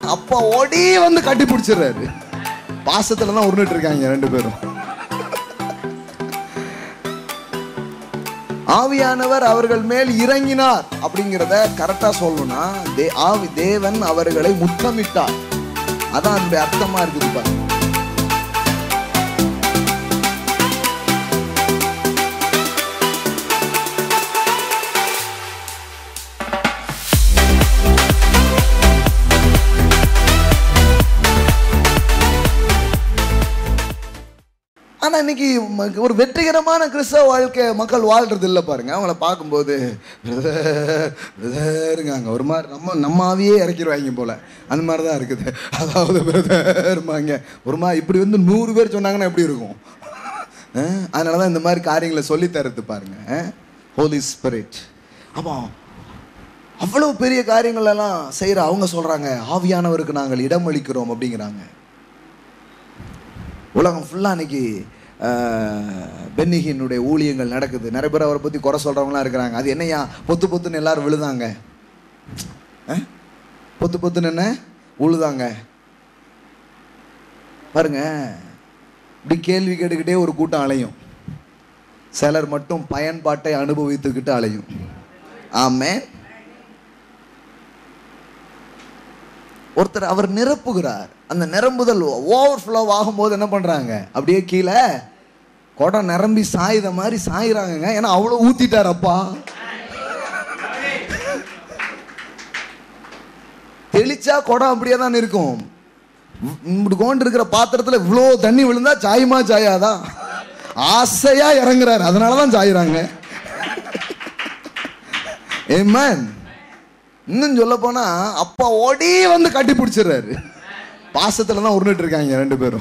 அப்பா ஓடி வந்து கட்டி பிடிச்சிடுறாரு பாசத்துல தான் உருண்டுட்டு இருக்காங்க ரெண்டு பேரும் ஆவியானவர் அவர்கள் மேல் இறங்கினார் அப்படிங்கிறத கரெக்டா சொல்லணும்னா தே- ஆவி தேவன் அவர்களை முத்தமிட்டார் அதான் அதனுடைய அர்த்தமா இருக்குது பாருங்க ஆனா இன்னைக்கு ம- ஒரு வெற்றிகரமான கிறிஸ்தவ வாழ்க்கை மக்கள் வாழ்றது இல்லை பாருங்க அவங்கள பார்க்கும்போது பிரதர் பிரதருங்காங்க ஒரு மாதிரி நம்ம நம்ம ஆவியே இறக்கிடுவாங்க போல அந்த மாதிரி தான் இருக்குது அதாவது பிரதர்மாங்க ஒரு மாதிரி இப்படி வந்து நூறு பேர் சொன்னாங்கன்னா எப்படி இருக்கும் அஹ், அதனால தான் இந்த மாதிரி காரியங்களை சொல்லி தர்றது பாருங்க ஹோலி ஸ்பிரிட் அப்போ அவ்வளவு பெரிய காரியங்கள் எல்லாம் செய்யற அவங்க சொல்றாங்க ஆவியானவருக்கு நாங்கள் இடம் அளிக்கிறோம் அப்படிங்கிறாங்க உலகம் ஃபுல்லாக அன்னைக்கு பென்னிகினுடைய ஊழியங்கள் நடக்குது நிறைய பேர் அவரை பற்றி குறை சொல்கிறவங்களாம் இருக்கிறாங்க அது என்னையா பொத்து பொத்துன்னு எல்லாரும் விழுதாங்க அஹ்? பொத்து பொத்துன்னு என்ன உழுதாங்க பாருங்க இப்படி கேள்வி கேட்டுக்கிட்டே ஒரு கூட்டம் அலையும் சிலர் மட்டும் பயன்பாட்டை அனுபவித்துக்கிட்டு அலையும் ஆமே ஒருத்தர் அவர் நிரப்புகிறார் அந்த நிரம்புதல் ஓவர் ஃப்ளோ ஆகும்போது என்ன பண்றாங்க அப்படியே கீழே குடம் நிரம்பி சாயுத மாதிரி சாயிறாங்கங்க ஏன்னா அவ்வளோ ஊத்திட்டார் அப்பா தெளிச்சா குடம் அப்படியே தான் இருக்கும் இப்படி கொண்டு இருக்கிற பாத்திரத்துல இவ்வளோ தண்ணி விழுந்தா சாயுமா சாயாதா ஆசையா இறங்குறாரு அதனால தான் சாயிறாங்க ஏமன் இன்னும் சொல்ல போனா அப்பா ஓடி வந்து கட்டி பிடிச்சிடுறாரு பாசத்துல தான் உருண்டுட்டு இருக்காங்க ரெண்டு பேரும்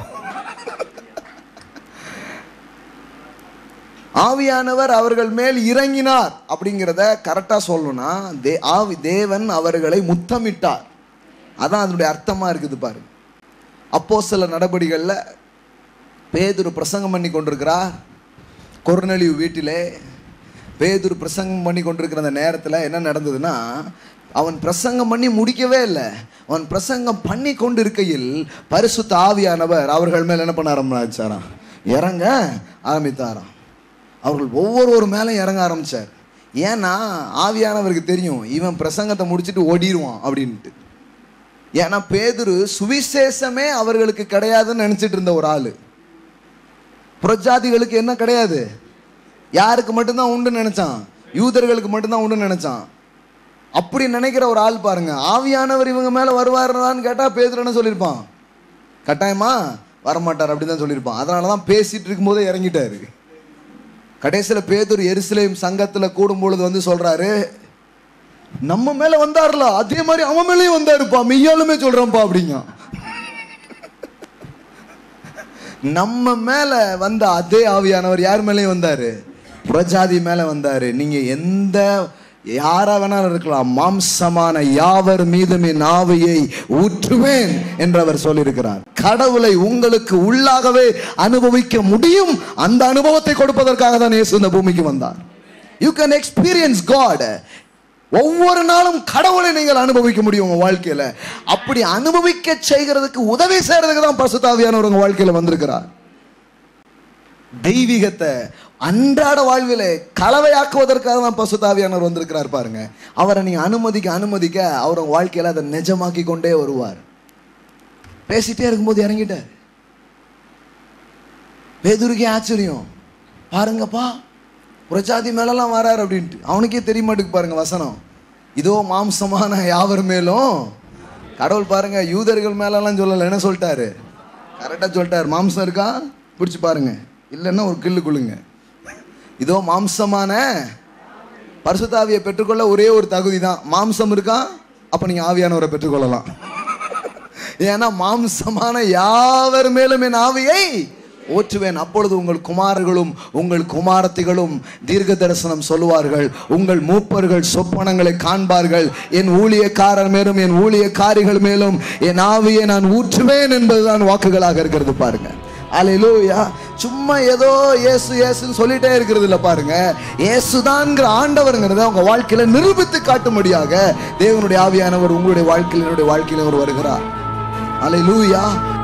ஆவியானவர் அவர்கள் மேல் இறங்கினார் அப்படிங்கிறத கரெக்டா சொல்லணும்னா தே ஆவி தேவன் அவர்களை முத்தமிட்டார் அதான் அதனுடைய அர்த்தமா இருக்குது பாருங்க அப்போ சில நடபடிகள்ல பேதுரு பிரசங்கம் பண்ணி கொண்டிருக்கிறார் கொர்நலியு வீட்டிலே பேதுரு பிரசங்கம் பண்ணி கொண்டிருக்கிற அந்த நேரத்தில் என்ன நடந்ததுன்னா அவன் பிரசங்கம் பண்ணி முடிக்கவே இல்லை அவன் பிரசங்கம் பண்ணி கொண்டு இருக்கையில் பரிசுத்த ஆவியானவர் அவர்கள் மேல் என்ன பண்ண ஆரம்பிச்சாராம் இறங்க ஆரம்பித்தாராம் அவர்கள் ஒவ்வொருவர் மேலே இறங்க ஆரம்பிச்சார் ஏன்னா ஆவியானவருக்கு தெரியும் இவன் பிரசங்கத்தை முடிச்சுட்டு ஓடிடுவான் அப்படின்ட்டு ஏன்னா பேதுரு சுவிசேஷமே அவர்களுக்கு கிடையாதுன்னு நினைச்சிட்டு இருந்த ஒரு ஆளு புறஜாதிகளுக்கு என்ன கிடையாது யாருக்கு மட்டும்தான் உண்டுன்னு நினைச்சான் யூதர்களுக்கு மட்டும்தான் உண்டுன்னு நினைச்சான் அப்படி நினைக்கிற ஒரு ஆள் பாருங்க ஆவியானவர் இவங்க மேல வருவாருன்னு கேட்டா பேதுரு என்ன சொல்லியிருப்பான் கட்டாயமா வரமாட்டார் அப்படின்னு தான் சொல்லியிருப்பான் அதனால தான் பேசிட்டு இருக்கும்போதே இறங்கிட்டாரு கடைசியில் பேதுரு எருசலேம் சங்கத்துல கூடும் பொழுது வந்து சொல்றாரு நம்ம மேல வந்தார்ல அதே மாதிரி அவன் மேலேயும் வந்தாருப்பா மெய்யாலுமே சொல்றான்ப்பா அப்படிங்க நம்ம மேல வந்த அதே ஆவியானவர் யார் மேலேயும் வந்தாரு புறஜாதி மேல வந்தாரு நீங்க எந்த யாரா வேணாலும் இருக்கலாம் மாம்சமான யாவர் மீதும் என் ஆவியை ஊற்றுவேன் என்று அவர் சொல்லியிருக்கிறார் கடவுளை உங்களுக்கு உள்ளாகவே அனுபவிக்க முடியும் அந்த அனுபவத்தை கொடுப்பதற்காக தான் இயேசு இந்த பூமிக்கு வந்தார் யூ கேன் எக்ஸ்பீரியன்ஸ் காட் ஒவ்வொரு நாளும் கடவுளை நீங்கள் அனுபவிக்க முடியும் உங்க வாழ்க்கையில அப்படி அனுபவிக்க செய்கிறதுக்கு உதவி செய்யறதுக்கு தான் பசுத்தாவியானவர் உங்க வாழ்க்கையில வந்திருக்கிறார் தெய்வீகத்தை அன்றாட வாழ்விலே கலவையாக்குவதற்காக தான் பசுத்தாவியானவர் வந்திருக்கிறார் பாருங்க அவரை நீங்க அனுமதிக்க அனுமதிக்க அவர் உங்க வாழ்க்கையில அதை நிஜமாக்கி கொண்டே வருவார் பேசிட்டே இருக்கும்போது இறங்கிட்டார் பேதுருக்கே ஆச்சரியம் பாருங்கப்பா புரஜாதி மேலெல்லாம் வராரு அப்படின்ட்டு அவனுக்கே தெரிய மாட்டுக்கு பாருங்க வசனம் இதோ மாம்சமான யாவர் மேலும் கடவுள் பாருங்க யூதர்கள் மேலெல்லாம் சொல்லலை என்ன சொல்லிட்டாரு கரெக்டாக சொல்லிட்டாரு மாம்சம் இருக்கா பிடிச்சு பாருங்க இல்லைன்னா ஒரு கில்லு குள்ளுங்க இதோ மாம்சமான பரிசுத்தாவியை பெற்றுக்கொள்ள ஒரே ஒரு தகுதி தான் மாம்சம் இருக்கா அப்போ நீங்கள் ஆவியானவரை பெற்றுக்கொள்ளலாம் ஏன்னா மாம்சமான யாவர் மேலும் என் ஆவியை ஓற்றுவேன் அப்பொழுது உங்கள் குமாரர்களும் உங்கள் குமாரத்திகளும் தீர்க்க தரிசனம் சொல்லுவார்கள் உங்கள் மூப்பர்கள் சொப்பனங்களை காண்பார்கள் என் ஊழியக்காரர் மேலும் என் ஊழியக்காரிகள் மேலும் என் ஆவியை நான் ஊற்றுவேன் என்பதுதான் வாக்குகளாக இருக்கிறது பாருங்க அல்லேலூயா சும்மா ஏதோ இயேசு இயேசுன்னு சொல்லிட்டே இருக்கிறது இல்ல பாருங்க இயேசுதான்ங்கிற ஆண்டவருங்கிறத உங்க வாழ்க்கையில நிரூபித்து காட்டும்படியாக தேவனுடைய ஆவியானவர் உங்களுடைய வாழ்க்கையில் என்னுடைய வாழ்க்கையில் அவர் வருகிறார் அல்லேலூயா